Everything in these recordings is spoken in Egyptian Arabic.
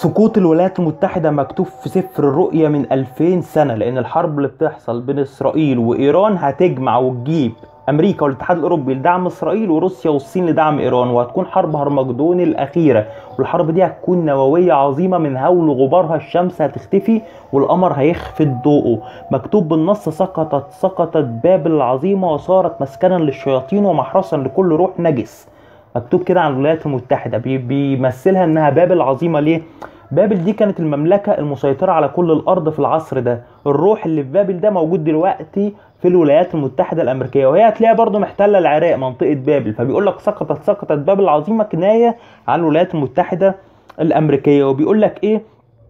سقوط الولايات المتحدة مكتوب في سفر الرؤيا من 2000 سنة لأن الحرب اللي بتحصل بين إسرائيل وإيران هتجمع وتجيب أمريكا والاتحاد الأوروبي لدعم إسرائيل وروسيا والصين لدعم إيران وهتكون حرب هرمجدون الأخيرة والحرب دي هتكون نووية عظيمة من هول غبارها الشمس هتختفي والقمر هيخفت ضوءه مكتوب بالنص سقطت سقطت بابل العظيمة وصارت مسكنا للشياطين ومحرسا لكل روح نجس مكتوب كده عن الولايات المتحدة بي- بيمثلها انها بابل عظيمة ليه؟ بابل دي كانت المملكة المسيطرة على كل الأرض في العصر ده الروح اللي في بابل ده موجود دلوقتي في الولايات المتحدة الأمريكية وهي هتلاقيها برضو محتلة العراق منطقة بابل فبيقول لك سقطت سقطت بابل العظيمة كناية عن الولايات المتحدة الأمريكية وبيقول لك إيه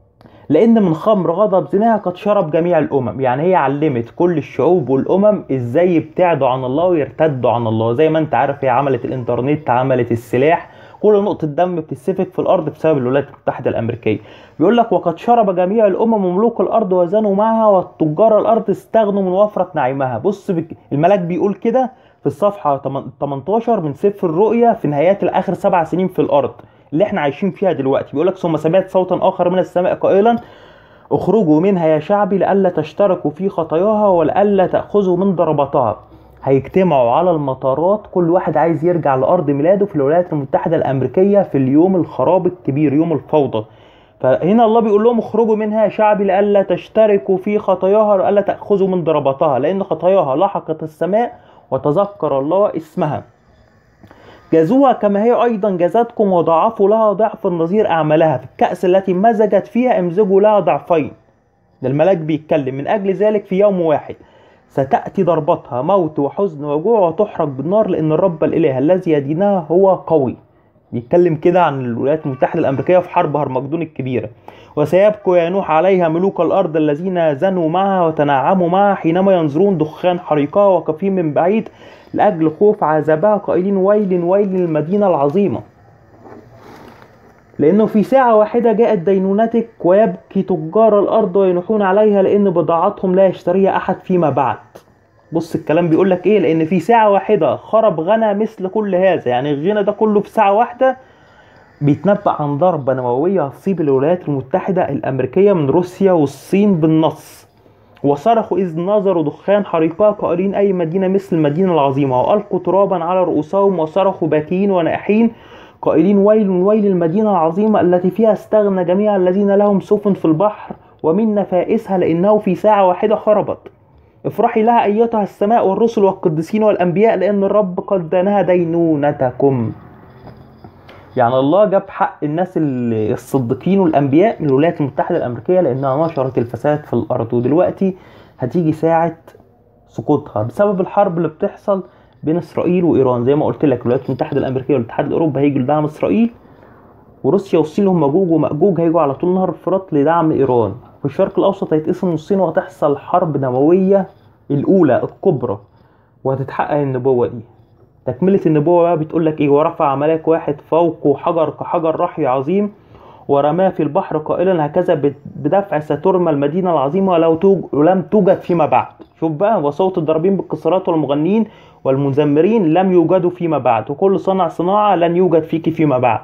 لان من خمر غضب زناها قد شرب جميع الامم يعني هي علمت كل الشعوب والامم ازاي يبتعدوا عن الله ويرتدوا عن الله زي ما انت عارف هي عملت الانترنت عملت السلاح كل نقطة دم بتسفك في الأرض بسبب الولايات المتحدة الأمريكية. بيقول لك وقد شرب جميع الأمم وملوك الأرض وزنوا معها وتجار الأرض استغنوا من وفرة نعيمها. بص بك... الملاك بيقول كده في الصفحة 18 من سفر الرؤيا في نهايات الآخر سبع سنين في الأرض. اللي احنا عايشين فيها دلوقتي بيقول لك ثم سمعت صوتا اخر من السماء قائلا اخرجوا منها يا شعبي لئلا تشتركوا في خطاياها ولئلا تاخذوا من ضرباتها هيجتمعوا على المطارات كل واحد عايز يرجع لارض ميلاده في الولايات المتحده الامريكيه في اليوم الخراب الكبير يوم الفوضى فهنا الله بيقول لهم اخرجوا منها يا شعبي لئلا تشتركوا في خطاياها ولئلا تاخذوا من ضرباتها لان خطاياها لحقت السماء وتذكر الله اسمها جازوها كما هي ايضا جازتكم وضاعفوا لها ضعف النظير اعمالها في الكاس التي مزجت فيها امزجوا لها ضعفين ده الملاك بيتكلم من اجل ذلك في يوم واحد ستاتي ضربتها موت وحزن وجوع وتحرق بالنار لان الرب الاله الذي يدينها هو قوي بيتكلم كده عن الولايات المتحده الامريكيه في حرب هرمجدون الكبيره وسيبكوا يا نوح عليها ملوك الارض الذين زنوا معها وتنعموا معها حينما ينظرون دخان حريقها وكفين من بعيد لاجل خوف عذابها قائلين ويل ويل للمدينه العظيمه لانه في ساعه واحده جاءت دينونتك ويبكي تجار الارض وينوحون عليها لان بضاعتهم لا يشتريها احد فيما بعد بص الكلام بيقول لك ايه لان في ساعه واحده خرب غنى مثل كل هذا يعني الغنى ده كله في ساعه واحده بيتنبأ عن ضربة نووية هتصيب الولايات المتحدة الأمريكية من روسيا والصين بالنص وصرخوا إذ نظروا دخان حريقها قائلين أي مدينة مثل المدينة العظيمة وألقوا ترابا على رؤوسهم وصرخوا باكين ونائحين قائلين ويل ويل المدينة العظيمة التي فيها استغنى جميع الذين لهم سفن في البحر ومن نفائسها لأنه في ساعة واحدة خربت افرحي لها أيتها السماء والرسل والقديسين والأنبياء لأن الرب قد دانها دينونتكم يعني الله جاب حق الناس ال- الصديقين والانبياء من الولايات المتحده الامريكيه لانها نشرت الفساد في الارض ودلوقتي هتيجي ساعه سقوطها بسبب الحرب اللي بتحصل بين اسرائيل وايران زي ما قلت لك الولايات المتحده الامريكيه والاتحاد الاوروبي هيجوا لدعم اسرائيل وروسيا والصين هم مأجوج ومأجوج هيجوا على طول نهر الفرات لدعم ايران في الشرق الاوسط هيتقسم نصين وهتحصل حرب نوويه الاولى الكبرى وهتتحقق النبوه دي تكملة النبوة بقى بتقول لك ايه ورفع ملاك واحد فوقه حجر كحجر رحي عظيم ورماه في البحر قائلا هكذا بد- بدفع سترمى المدينة العظيمة ولو توج... ولم توجد فيما بعد شوف بقى وصوت الضاربين بالقصرات والمغنين والمزمرين لم يوجدوا فيما بعد وكل صنع صناعة لن يوجد فيك فيما بعد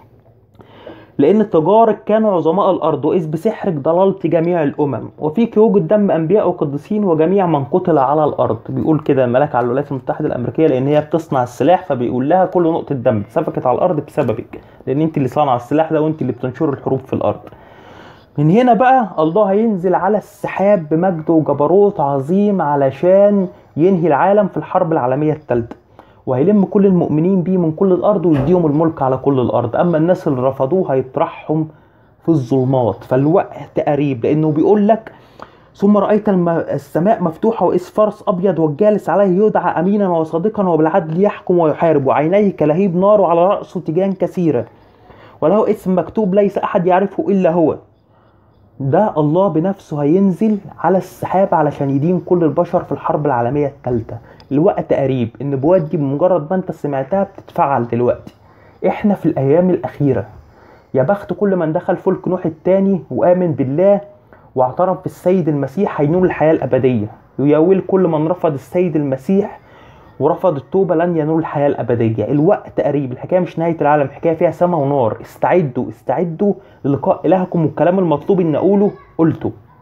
لأن تجارك كانوا عظماء الأرض وإذ بسحرك ضللت جميع الأمم وفيك يوجد دم أنبياء وقديسين وجميع من قتل على الأرض بيقول كده الملاك على الولايات المتحدة الأمريكية لأن هي بتصنع السلاح فبيقول لها كل نقطة دم اتسفكت على الأرض بسببك لأن أنت اللي صانعة السلاح ده وأنت اللي بتنشر الحروب في الأرض من هنا بقى الله هينزل على السحاب بمجد وجبروت عظيم علشان ينهي العالم في الحرب العالمية الثالثة وهيلم كل المؤمنين بيه من كل الارض ويديهم الملك على كل الارض اما الناس اللي رفضوه هيطرحهم في الظلمات فالوقت قريب لانه بيقول لك ثم رايت الم- السماء مفتوحه واذ فرس ابيض والجالس عليه يدعى امينا وصادقا وبالعدل يحكم ويحارب وعينيه كلهيب نار وعلى راسه تيجان كثيره وله اسم مكتوب ليس احد يعرفه الا هو ده الله بنفسه هينزل على السحاب علشان يدين كل البشر في الحرب العالمية الثالثة الوقت قريب النبوات دي بمجرد ما انت سمعتها بتتفعل دلوقتي احنا في الايام الاخيرة يا بخت كل من دخل فلك نوح التاني وامن بالله واعترف بالسيد المسيح هينول الحياة الابدية ويا ويل كل من رفض السيد المسيح ورفض التوبة لن ينول الحياة الأبدية الوقت قريب الحكاية مش نهاية العالم الحكاية فيها سماء ونار استعدوا استعدوا للقاء إلهكم والكلام المطلوب إن أقوله قلته